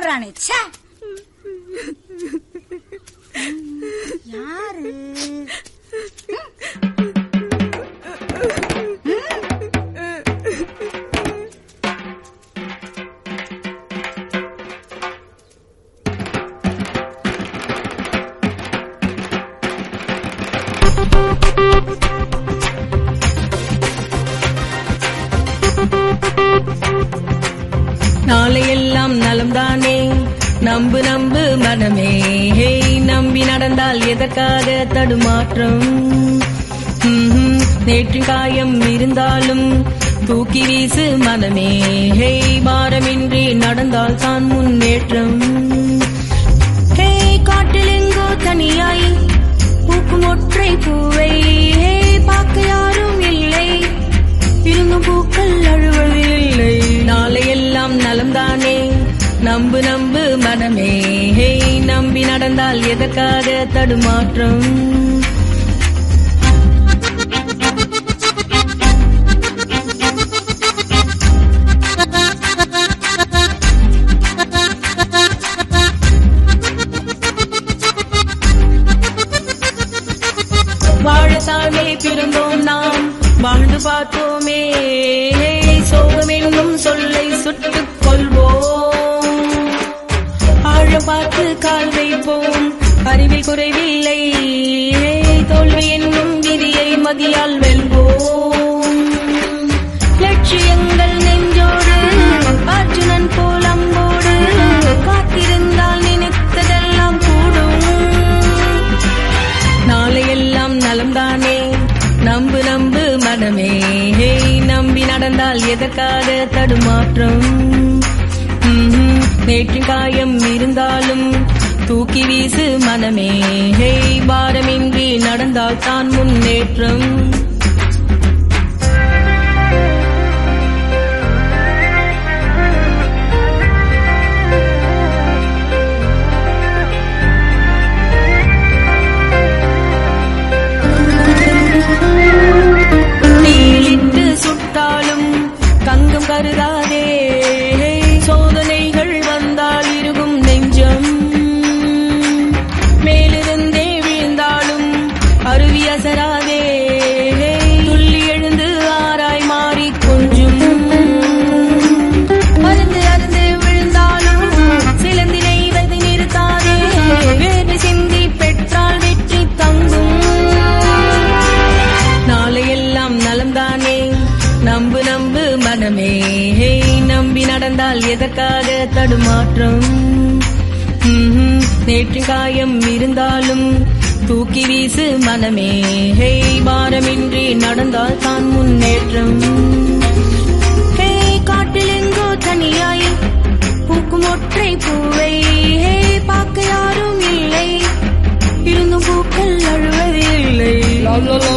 போறானே ச்சே யாரு நாளையெல்லாம் நலம்தானே நம்பு நம்பு மனமே ஹேய் நம்பி நடந்தால் எதற்காக தடுமாற்றம் ம்ஹும். நேற்று காயம் இருந்தாலும் தூக்கி வீசு மனமே ஹேய் பாரமின்றி நடந்தால் தான் முன்னேற்றம் ஹேய் காட்டில் எங்கோ தனியாய் பூக்கும் ஒற்றை பூவை ஹேய் பார்க்க யாரும் இல்லை இருந்தும் பூக்கள் அழுவது இல்லை நாளையெல்லாம் நலம்தானே நம்பு நம்பு மனமே ஹேய் நம்பி நடந்தால் எதற்காக தடுமாற்றம் வாழத்தாமே பிறந்தோம் நாம் வாழ்ந்து பார்த்தோமே சோகம் என்னும் சொல்லை சுட்டுக் கொள்வோம் ஆழ பார்த்து கால் வைப்போம் அறிவில் குறைவில்லை தோல்வி என்னும் விதியை மதியால் வெல்வோம் லட்சியங்கள் நெஞ்சோடு அர்ஜுனன் போல் அம்போடு காத்திருந்தால் நினைத்ததெல்லாம் கூடும் நாளையெல்லாம் நலம்தானே நம்பு நம்பு மனமே ஹேய் நம்பி நடந்தால் எதற்காக தடுமாற்றம் ம்ஹும். நேற்று காயம் இருந்தாலும் தூக்கி வீசு மனமே ஹேய் பாரமின்றி நடந்தால் தான் முன்னேற்றம் நீலிட்டு சுட்டாலும் தங்கம் கருதாதே சோதனைகள் வந்தால் இருக்கும் நெஞ்சம் மேலிருந்தே வீழ்ந்தாலும் அருவி அசராதே துள்ளி எழுந்து ஆராய் மாறி கொஞ்சும் அருந்து அருந்து விழுந்தாலும் சிலந்தினை வந்து நிறுத்தாதே வேறு சிந்தி பெற்றால் வெற்றி தங்கும் நாளையெல்லாம் நலம்தானே நம்பு நம்பு மனமே ஹேய் நம்பி நடந்தால் எதற்காக தடுமாற்றம் ம்ஹும். நேற்று காயம் இருந்தாலும் தூக்கி வீசு மனமே ஹேய் பாரமின்றி நடந்தால் தான் முன்னேற்றம் ஹேய் காட்டில் எங்கோ தனியாய் பூக்கும் ஒற்றை பூவை ஹேய் பார்க்க யாரும் இல்லை இருந்தும் பூக்கள் அழுவது இல்லை லா, லா,